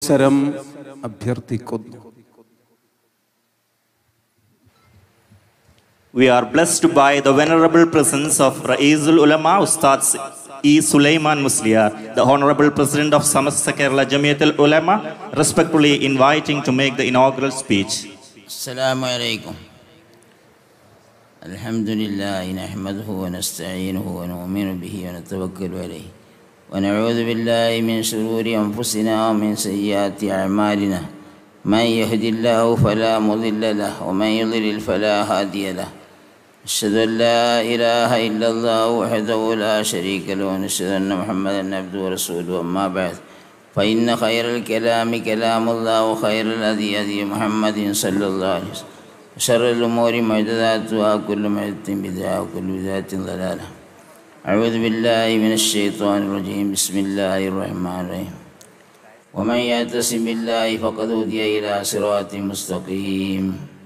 അവസരം അഭ്യർത്ഥിക്കുന്നു We are blessed by the venerable presence of Raizul Ulama Ustad E. Sulaiman Musliar, the Honorable President of Samasta Kerala Jamiat al Ulama, respectfully inviting to make the inaugural speech. السلام عليكم الحمد لله نحمده ونستعينه ونؤمن به ونتوكل عليه ونعوذ بالله من شرور أنفسنا ومن سيئات أعمالنا من يهد الله فلا مضل له ومن يضلل فلا هادي له أشهد أن لا إله إلا الله وحده لا شريك له ونشهد أن محمدا عبده ورسوله أما بعد فإن خير الكلام كلام الله وخير الهدي هدي محمد صلى الله عليه وسلم وشر الأمور محدثاتها كل محدث بدعة وكل بدعة ضلالة أعوذ بالله من الشيطان الرجيم بسم الله الرحمن الرحيم ومن يعتصم بالله فقد هدي إلى صراط مستقيم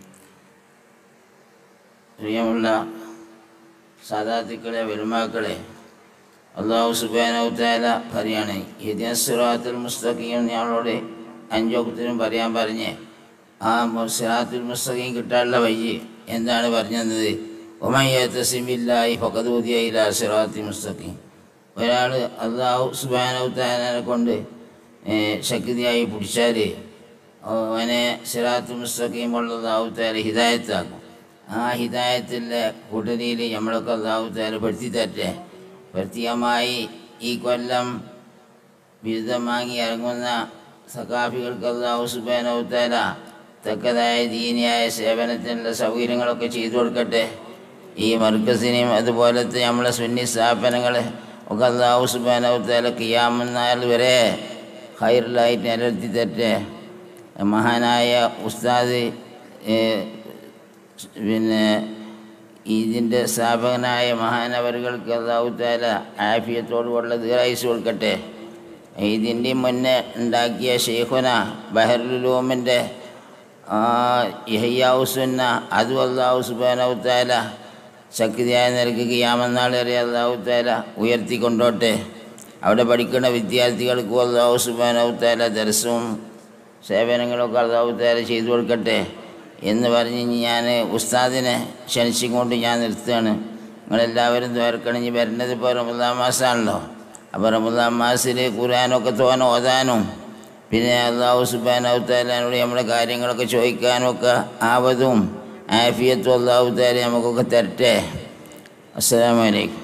പ്രിയമുള്ള സാധാത്തുക്കളെ വെലുമാക്കളെ അള്ളാഹു സുബാനൗത്താല പറയാണ് ഹിദിയസ്റാത്തുൽ മുസ്തഖീം ഞങ്ങളോട് അഞ്ചോക്കത്തിനും പറയാൻ പറഞ്ഞ് ആ സിറാത്തുൽ മുസ്തഖീം കിട്ടാനുള്ള വഴി എന്താണ് പറഞ്ഞത് ഒമയ്യത്തസിമില്ലായി ഫക്കതൂതിയയില സിറാത്തി മുസ്തഖീം ഒരാൾ അള്ളാഹു സുബാനൗത്താനെ കൊണ്ട് ഏഹ്, ശക്തിയായി പിടിച്ചാൽ അവനെ സിറാത്ത് മുസ്തഖീമുള്ള അള്ളാഹുത്താല ഹിദായത്താക്കും ആ ഹിദായത്തിൻ്റെ കൂട്ടരിയിൽ നമ്മളൊക്കെ അള്ളാഹുത്താല പെടുത്തി തരട്ടെ പ്രത്യേകമായി ഈ കൊല്ലം ബിരുദം വാങ്ങി ഇറങ്ങുന്ന സഖാഫികൾക്ക് അള്ളാഹു സുബാനൗത്താല തക്കതായ ദീനിയായ സേവനത്തിനുള്ള സൗകര്യങ്ങളൊക്കെ ചെയ്തു കൊടുക്കട്ടെ ഈ മർക്കസിനെയും അതുപോലത്തെ നമ്മളെ സുന്നി സ്ഥാപനങ്ങളെ ഒക്കെ അള്ളാഹു സുബാനൗത്താല കിയാമെന്നാൽ വരെ ഹൈറിലായിട്ട് നിലനിർത്തി തരട്ടെ മഹാനായ ഉസ്താദ് ഏഹ്, പിന്നെ ഇതിൻ്റെ സ്ഥാപകനായ മഹാനവറുകൾക്ക് അള്ളാഹുത്താല ആഫിയത്തോടുള്ള ദീർഘായുസ് കൊടുക്കട്ടെ ഇതിൻ്റെ മുന്നേ ഉണ്ടാക്കിയ ഷെയ്ഖുന ബഹറുലൂമിൻ്റെ യഹയ്യാവുസുന്ന അതും അള്ളാഹു സുബാനവുത്താല ശക്തിയായ നിരക്ക് കിയാമെന്നാൾ വരെ അള്ളാഹുത്താല ഉയർത്തിക്കൊണ്ടോട്ടെ അവിടെ പഠിക്കുന്ന വിദ്യാർത്ഥികൾക്കും അള്ളാഹു സുബാനവുത്താല ദർശവും സേവനങ്ങളൊക്കെ അള്ളാഹുത്താല ചെയ്തു കൊടുക്കട്ടെ എന്ന് പറഞ്ഞ് ഞാൻ ഉസ്താദിനെ ക്ഷണിച്ചുകൊണ്ട് ഞാൻ നിർത്തുകയാണ് നിങ്ങളെല്ലാവരും ദ്വാരക്കണിഞ്ഞ് വരുന്നത് ഇപ്പോൾ റമദാൻ മാസമാണല്ലോ അപ്പോൾ റമദാൻ മാസത്തിൽ ഖുർആാനൊക്കെ തോന ഓതാനും പിന്നെ അള്ളാഹു സുബാനവുത്താലോട് നമ്മുടെ കാര്യങ്ങളൊക്കെ ചോദിക്കാനും ഒക്കെ ആവതും ആഫിയത്തും അള്ളാഹുത്താല നമുക്കൊക്കെ തരട്ടെ അസ്സലാമലൈക്കും